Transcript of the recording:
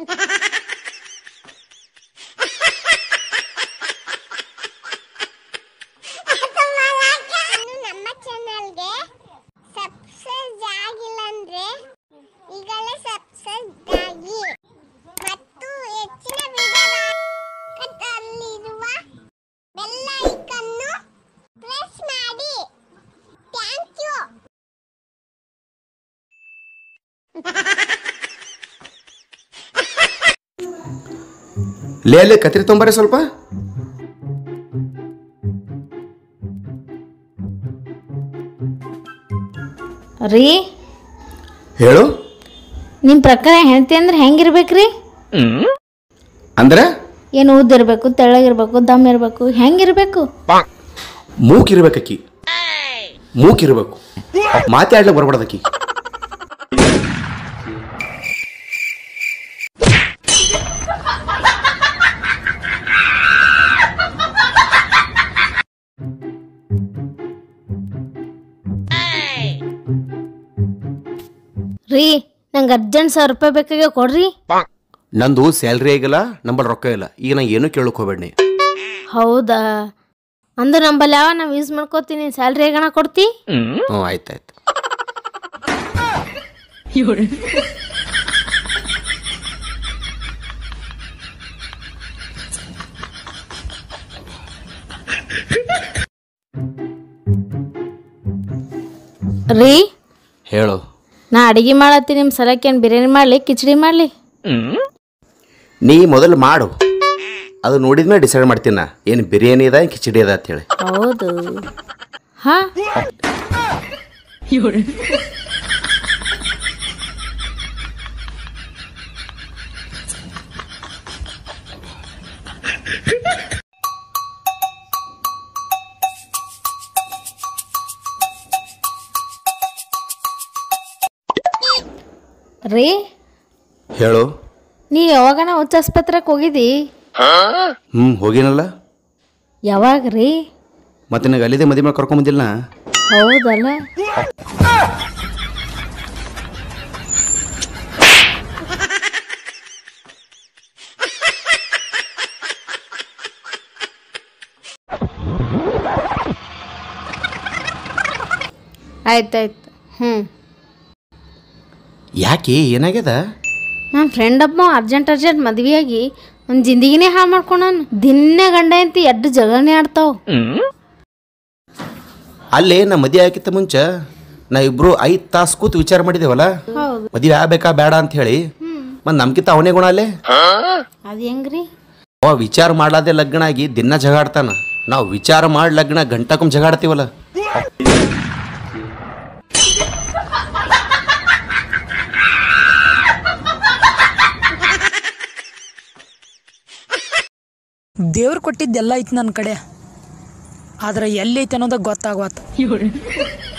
ಇನ್ನು ನಮ್ಮ ಚಾನಲ್ಗೆ ಸಬ್ಸ್ಕ್ರೈಬ್ ಆಗಿಲ್ಲ ಅಂದ್ರೆ ಈಗಲೇ ಸಬ್ಸ್ಕ್ರೈಬ್ ಆಗಿ ಮತ್ತು ಹೆಚ್ಚಿನ ವಿಡಿಯೋಗಳಿರುವ ಬೆಲ್ ಐಕನ್ನು ಪ್ರೆಸ್ ಮಾಡಿ ಥ್ಯಾಂಕ್ ಯು ಲೇ ಅಲ್ಲಿ ಕತ್ರಿ ತೊಂಬರಿ ಸ್ವಲ್ಪ ರೀ ಹೇಳು ನಿಮ್ಮ ಪ್ರಕಾರ ಹೆಂಡತಿ ಅಂದ್ರೆ ಹೆಂಗಿರ್ಬೇಕ್ರಿ ಅಂದ್ರೆ ಏನು ಉದ್ದಿರ್ಬೇಕು ತೆಳ್ಳಗಿರ್ಬೇಕು ದಮ್ ಇರ್ಬೇಕು ಹೆಂಗಿರ್ಬೇಕು ಮೂಕಿರ್ಬೇಕಕ್ಕಿ ಮೂಕಿರ್ಬೇಕು ಮಾತಾಡ್ಲಿಕ್ಕೆ ಬರ್ಬಾರ್ದಕ್ಕಿ ರೀ ನಂಗೆ ಅರ್ಜೆಂಟ್ ಸಾವಿರ ರೂಪಾಯಿ ಬೇಕಾಗ್ಯ ಕೊಡ್ರಿ ನಂದು ಸ್ಯಾಲ್ರಿ ಆಗಿಲ್ಲ ನಂಬಲ್ಲಿ ರೊಕ್ಕ ಇಲ್ಲ ಈಗ ನಾ ಏನೂ ಕೇಳಕ್ ಹೋಗ್ಬೇಡಿ ಹೌದಾ ಅಂದ್ರೆ ನಂಬಲ್ಲಿ ಯಾವ ನಾವು ಯೂಸ್ ಮಾಡ್ಕೋತೀನಿ ಸ್ಯಾಲ್ರಿ ಹೇಗಣ ಕೊಡ್ತಿ ಹ್ಞೂ ಆಯ್ತಾಯ್ತು ರೀ ಹೇಳು ನಾ ಅಡಿಗೆ ಮಾಡತ್ತೀನಿ ನಿಮ್ಮ ಸಲಕ್ಕೆ ಏನು ಬಿರಿಯಾನಿ ಮಾಡಲಿ ಕಿಚಡಿ ಮಾಡಲಿ ನೀ ಮೊದಲು ಮಾಡು ಅದು ನೋಡಿದ್ಮೇಲೆ ಡಿಸೈಡ್ ಮಾಡ್ತೀನಿ ನಾ ಏನು ಬಿರಿಯಾನಿ ಅದ ಏನ್ ಕಿಚಡಿ ಅದ ಅಂತೇಳಿ ಹೌದು ಹಾ ರೀ ಹೇಳು ನೀ ಯಾವಾಗನ ಉಚ್ಚ ಆಸ್ಪತ್ರೆಗೆ ಹೋಗಿದಿ ಹ್ಞೂ ಹೋಗಿನಲ್ಲ ಯಾವಾಗ ರೀ ಮತ್ತೆ ನನಗೆ ಅಲ್ಲಿದೆ ಮದುವೆ ಮಾಡಿ ಕರ್ಕೊಂಬಂದಿಲ್ಲ ಹೌದಲ್ಲ ಆಯ್ತಾಯ್ತು ಹ್ಞೂ ಯಾಕೆ ಏನಾಗ್ಯದ ನಮ್ಮ ಫ್ರೆಂಡ್ ಒಬ್ಬ ಅರ್ಜೆಂಟ್ ಅರ್ಜೆಂಟ್ ಮದ್ವೆಯಾಗಿ ಒಂದು ಜಿಂದಗಿನೇ ಹಾಳು ಮಾಡ್ಕೊಂಡಾನ ದಿನ ಗಂಡ ಅಂತ ಎಡ್ಡು ಜಗಳನೇ ಆಡ್ತಾವ ಅಲ್ಲೇ ನಾ ಮದುವೆ ಆಗಿತ್ತ ಮುಂಚೆ ನಾ ಇಬ್ರು ಐದು ತಾಸು ಕೂತು ವಿಚಾರ ಮಾಡಿದೇವಲ್ಲ ಹೌದು ಮದುವೆ ಆಗ್ಬೇಕಾ ಬೇಡ ಅಂತ ಹೇಳಿ ಮತ್ತು ನಮ್ಗಿಂತ ಅವನೇ ಗುಣ ಅಲ್ಲೇ ಅದು ಹೆಂಗ್ರಿ ಅವ ವಿಚಾರ ಮಾಡ್ಲಾದೆ ಲಗ್ನ ಆಗಿ ದಿನ ಜಗಾಡ್ತಾನ ನಾವು ವಿಚಾರ ಮಾಡಿ ಲಗ್ನ ಗಂಟಕೊಮ್ಮೆ ಜಗಾಡ್ತೀವಲ್ಲ ದೇವ್ರು ಕೊಟ್ಟಿದ್ದೆಲ್ಲ ಐತಿ ನನ್ನ ಕಡೆ ಆದ್ರೆ ಎಲ್ಲಿ ಐತಿ ಅನ್ನೋದಾಗ ಗೊತ್ತಾಗ್ವತ್ತು